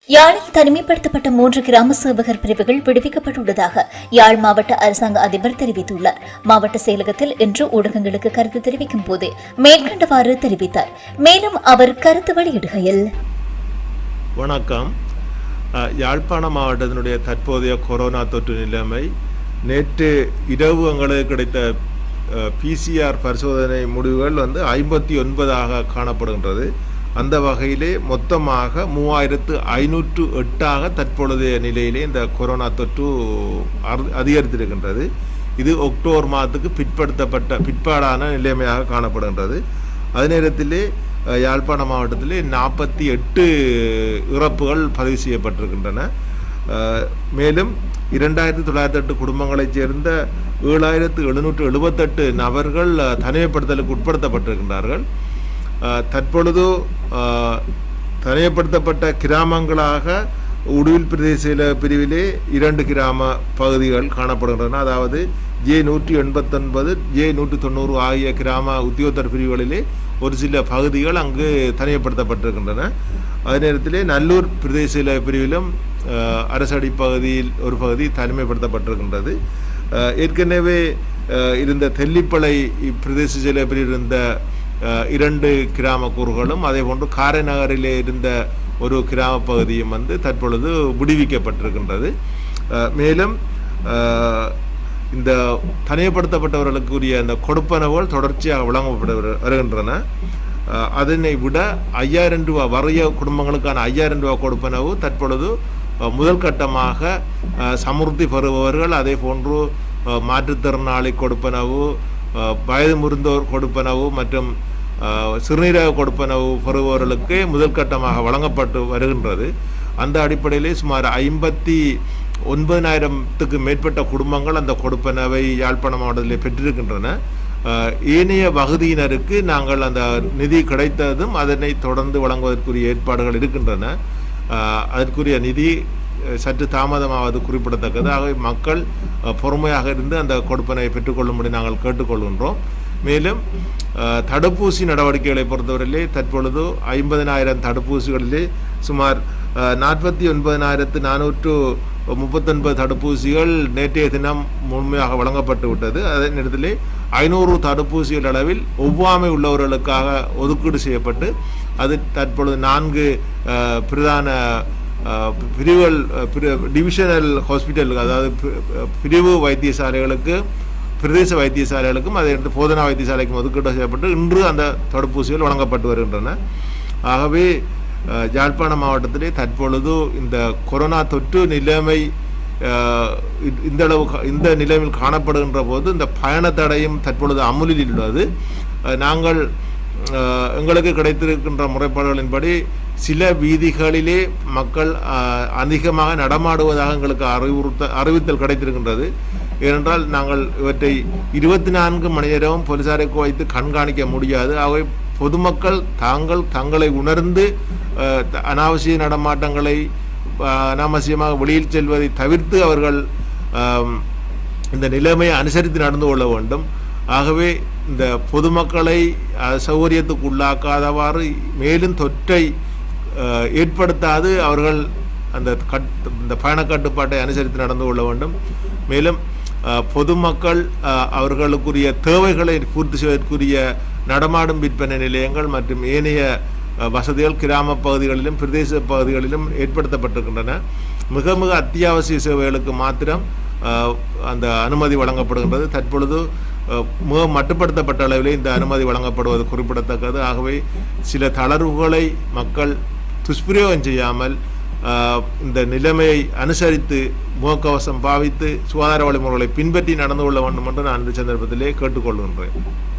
யாழில் தனிமைப்படுத்தப்பட்ட மூன்று கிராம சேவகர் பிரிவுகள் விடுவிக்கப்பட்டுள்ளதாக யாழ் மாவட்ட அரசாங்க அதிபர் தெரிவித்துள்ளார் மாவட்ட செயலகத்தில் இன்று ஊடகங்களுக்கு கருத்து தெரிவிக்கும் போது மேற்கண்டவாறு தெரிவித்தார் மேலும் அவர் கருத்து வெளியிடுகையில் வணக்கம் அஹ், யாழ்ப்பாண மாவட்டத்தினுடைய தற்போதைய கொரோனா தொற்று நிலைமை நேற்று இரவு எங்களுக்கு கிடைத்த பிசிஆர் பரிசோதனை முடிவுகள் வந்து ஐம்பத்தி ஒன்பதாக காணப்படுகின்றது அந்த வகையிலே மொத்தமாக மூவாயிரத்து ஐநூற்று எட்டாக தற்பொழுதைய நிலையிலே இந்த கொரோனா தொற்று அரு- அதிகரித்திருக்கின்றது இது அக்டோபர் மாதத்துக்கு பிற்படுத்தப்பட்ட பிற்பாடான நிலைமையாக காணப்படுகின்றது அதே நேரத்திலே அஹ், யாழ்ப்பாண மாவட்டத்திலே நாற்பத்தி எட்டு இறப்புகள் பதிவு செய்யப்பட்டிருக்கின்றன அஹ், மேலும் இரண்டாயிரத்தி தொள்ளாயிரத்தி எட்டு குடும்பங்களைச் சேர்ந்த ஏழாயிரத்து எழுநூற்று எழுபத்தெட்டு நபர்கள் அஹ், தனிமைப்படுத்தலுக்கு உட்படுத்தப்பட்டிருக்கின்றார்கள் அஹ், தற்பொழுது அஹ், தனிமைப்படுத்தப்பட்ட கிராமங்களாக உடுவில் பிரதேச பிரிவிலே இரண்டு கிராம பகுதிகள் காணப்படுகின்றன அதாவது ஜே நூற்றி எண்பத்தொன்பது ஜே நூற்றி தொண்ணூறு ஆகிய கிராம உத்தியோகத்தர் பிரிவுகளிலே ஒரு சில பகுதிகள் அங்கு தனிமைப்படுத்தப்பட்டிருக்கின்றன அதே நேரத்திலே நல்லூர் பிரதேச பிரிவிலும் அஹ், அரசடி பகுதியில் ஒரு பகுதி தனிமைப்படுத்தப்பட்டிருக்கின்றது அஹ், ஏற்கனவே அஹ், இருந்த தெல்லிப்பளை பிரதேச செயல பிரிவில் இருந்த அஹ், இரண்டு கிராம கூறுகளும் அதே போன்று காரைநகரிலே இருந்த ஒரு கிராம பகுதியும் வந்து தற்பொழுது விடுவிக்கப்பட்டிருக்கின்றது அஹ், மேலும் அஹ், இந்த தனிமைப்படுத்தப்பட்டவர்களுக்குரிய அந்த கொடுப்பனவுகள் தொடர்ச்சியாக வழங்கப்பட்டு வரு- வருகின்றன அஹ், அதனை விட ஐயாயிரம் ரூபா வறிய குடும்பங்களுக்கான ஐயாயிரம் ரூபா கொடுப்பனவு தற்பொழுது அஹ், முதல் கட்டமாக அஹ், சமுர்த்தி பெறுபவர்கள் அதே போன்று அஹ், மாற்றுத்திறனாளி கொடுப்பனவு அஹ், வயது முறிந்தோர் கொடுப்பனவு மற்றும் அஹ், சிறுநீரக கொடுப்பனவு பெறுபவர்களுக்கு முதல் கட்டமாக வழங்கப்பட்டு வருகின்றது அந்த அடிப்படையிலே சுமார் ஐம்பத்தி ஒன்பதினாயிரத்துக்கு மேற்பட்ட குடும்பங்கள் அந்த கொடுப்பனவை யாழ்ப்பாண மாவட்டத்தில் பெற்றிருக்கின்றன அஹ், ஏனைய பகுதியினருக்கு நாங்கள் அந்த நிதி கிடைத்ததும் அதனை தொடர்ந்து வழங்குவதற்குரிய ஏற்பாடுகள் இருக்கின்றன அஹ், அதற்குரிய நிதி அஹ், சற்று தாமதமாவது குறிப்பிடத்தக்கது ஆகவே மக்கள் அஹ், பொறுமையாக இருந்து அந்த கொடுப்பனை பெற்றுக்கொள்ளும்படி நாங்கள் கேட்டுக்கொள்கின்றோம் மேலும் அஹ், தடுப்பூசி நடவடிக்கைகளை பொறுத்தவரையிலே தற்பொழுது ஐம்பதினாயிரம் தடுப்பூசிகளிலே சுமார் நாற்பத்தி ஒன்பதினாயிரத்து நானூற்று முப்பத்தொன்பது தடுப்பூசிகள் நேற்றைய தினம் முழுமையாக வழங்கப்பட்டு விட்டது அதே நேரத்திலே ஐநூறு தடுப்பூசிகள் அளவில் ஒவ்வாமை உள்ளவர்களுக்காக ஒதுக்கீடு செய்யப்பட்டு அது தற்பொழுது நான்கு அஹ், பிரதான அஹ், பிரிவுகள் அஹ், பிரி- டிவிஷனல் ஹாஸ்பிட்டல் அதாவது பி- பிரிவு வைத்தியசாலைகளுக்கு பிரதேச வைத்தியசாலைகளுக்கும் அதே நேரத்தில் போதனா வைத்தியசாலைக்கும் ஒதுக்கீடு செய்யப்பட்டு இன்று அந்த தடுப்பூசிகள் வழங்கப்பட்டு வருகின்றன ஆகவே அஹ், யாழ்ப்பாண மாவட்டத்திலே தற்பொழுது இந்த கொரோனா தொற்று நிலைமை அஹ், இந்த- இந்த அளவு கா- இந்த நிலைமையில் காணப்படுகின்ற போது இந்த பயண தடையும் தற்பொழுது அமுலில் உள்ளது அஹ், நாங்கள் அஹ், எங்களுக்கு கிடைத்திருக்கின்ற முறைப்பாடுகளின்படி சில வீதிகளிலே மக்கள் அஹ், அதிகமாக நடமாடுவதாக எங்களுக்கு அறிவுறுத்த அறிவித்தல் கிடைத்திருக்கின்றது ஏனென்றால் நாங்கள் இவற்றை இருபத்தி நான்கு மணி நேரமும் போலீசாருக்கு வைத்து கண்காணிக்க முடியாது ஆகவே பொதுமக்கள் தாங்கள் தங்களை உணர்ந்து அஹ், த- அனாவசிய நடமாட்டங்களை அஹ், அனாவசியமாக வெளியில் செல்வதை தவிர்த்து அவர்கள் ஆம், இந்த நிலைமையை அனுசரித்து நடந்து கொள்ள வேண்டும் ஆகவே இந்த பொதுமக்களை அஹ், சௌகரியத்துக்கு உள்ளாக்காதவாறு மேலும் தொற்றை அஹ், ஏற்படுத்தாது அவர்கள் அந்த கட் இந்த பயண கட்டுப்பாட்டை அனுசரித்து நடந்து கொள்ள வேண்டும் மேலும் அஹ், பொதுமக்கள் அஹ், அவர்களுக்குரிய தேவைகளை பூர்த்தி செய்வதற்குரிய நடமாடும் விற்பனை நிலையங்கள் மற்றும் ஏனைய அஹ், வசதிகள் கிராம பகுதிகளிலும் பிரதேச பகுதிகளிலும் ஏற்படுத்தப்பட்டிருக்கின்றன மிக மிக அத்தியாவசிய சேவைகளுக்கு மாத்திரம் அஹ், அந்த அனுமதி வழங்கப்படுகின்றது தற்பொழுது அஹ், மிக மட்டுப்படுத்தப்பட்ட அளவிலே இந்த அனுமதி வழங்கப்படுவது குறிப்பிடத்தக்கது ஆகவே சில தளர்வுகளை மக்கள் துஷ்பிரயோகம் செய்யாமல் அஹ், இந்த நிலைமையை அனுசரித்து முகக்கவசம் பாவித்து சுகாதார வழிமுறைகளை பின்பற்றி நடந்து கொள்ள வேண்டும் என்று நான் இந்த சந்தர்ப்பத்திலே கேட்டுக்கொள்கின்றேன்